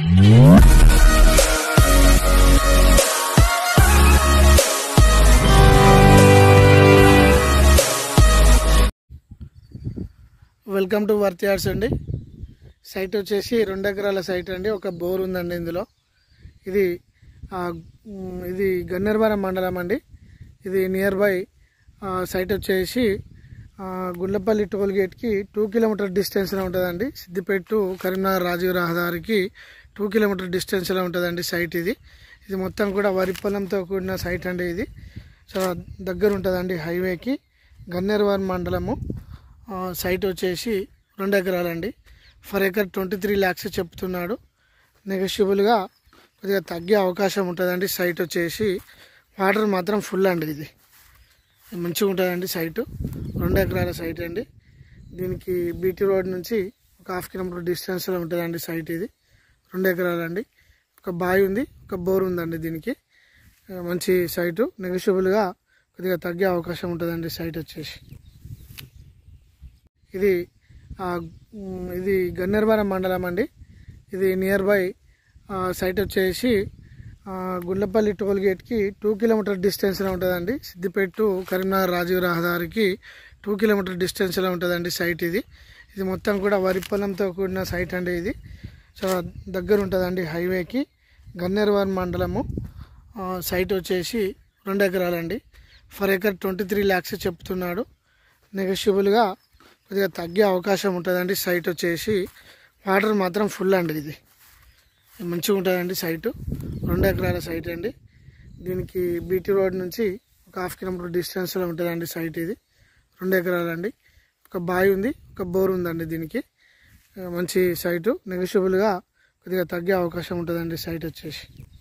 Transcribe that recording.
welcome to worth yards అండి site వచ్చేసి రెండు ఎకరాల సైట్ అండి ఒక బోర్ ఉందండి ఇందులో ఇది ఆ, మ్, ఇది గన్నేరువరం మండలం అండి ఇది నియర్ బై ఆ, సైట్ వచ్చేసి ఆ, గుండ్లపల్లి టోల్ గేట్కి టూ కిలోమీటర్ డిస్టెన్స్లో ఉంటుందండి సిద్దిపేట టు కరీంనగర్ రాజీవ్ రహదారికి టూ కిలోమీటర్ డిస్టెన్స్లో ఉంటుందండి సైట్ ఇది ఇది మొత్తం కూడా వరి పొలంతో కూడిన సైట్ అండి ఇది చాలా దగ్గర ఉంటుందండి హైవేకి గన్నేరువరం మండలము ఆ, సైట్ వచ్చేసి రెండు ఎకరాలండి per acre twenty three lakhs చెప్తున్నాడు నెగోషియబుల్గా కొద్దిగా తగ్గే అవకాశం ఉంటుందండి సైట్ వచ్చేసి వాటర్ మాత్రం ఫుల్ అండి ఇది మంచిగా ఉంటుందండి సైటు రెండు ఎకరాల సైట్ అండి దీనికి బీటీ రోడ్ నుంచి ఒక హాఫ్ కిలోమీటర్ డిస్టెన్స్లో ఉంటుందండి సైట్ ఇది రెండు ఎకరాలండి ఒక బావి ఉంది ఒక బోర్ ఉందండి దీనికి ఆ, మంచి సైటు నెగోషియబుల్గా కొద్దిగా తగ్గే అవకాశం ఉంటుందండి సైట్ వచ్చేసి ఇది ఆ, మ్, ఇది గన్నేరువరం మండలం అండి ఇది నియర్ బై ఆ, సైట్ వచ్చేసి ఆ, గుండ్లపల్లి టోల్ గేట్కి టూ కిలోమీటర్ డిస్టెన్స్లో ఉంటుందండి సిద్దిపేట టు కరీంనగర్ రాజీవ్ రహదారికి టూ కిలోమీటర్ డిస్టెన్స్లో ఉంటుందండి సైట్ ఇది ఇది మొత్తం కూడా వరి పొలంతో కూడిన సైట్ అండి ఇది చాలా దగ్గర ఉంటుందండి హైవేకి గన్నేరువరం మండలము ఆ, సైట్ వచ్చేసి రెండు ఎకరాలండి per acre twenty three lakhs చెప్తున్నాడు నెగోషియబుల్గా కొద్దిగా తగ్గే అవకాశం ఉంటుందండి సైట్ వచ్చేసి వాటర్ మాత్రం ఫుల్ అండి ఇది మంచిగా ఉంటుందండి సైటు రెండు ఎకరాల సైట్ అండి దీనికి బీటీ రోడ్ నుంచి ఒక హాఫ్ కిలోమీటర్ డిస్టెన్స్లో ఉంటుందండి సైట్ ఇది రెండు ఎకరాలండి ఒక బావి ఉంది ఒక బోర్ ఉందండి దీనికి ఆ, మంచి సైటు నెగోషియబుల్గా కొద్దిగా తగ్గే అవకాశం ఉంటుందండి సైట్ వచ్చేసి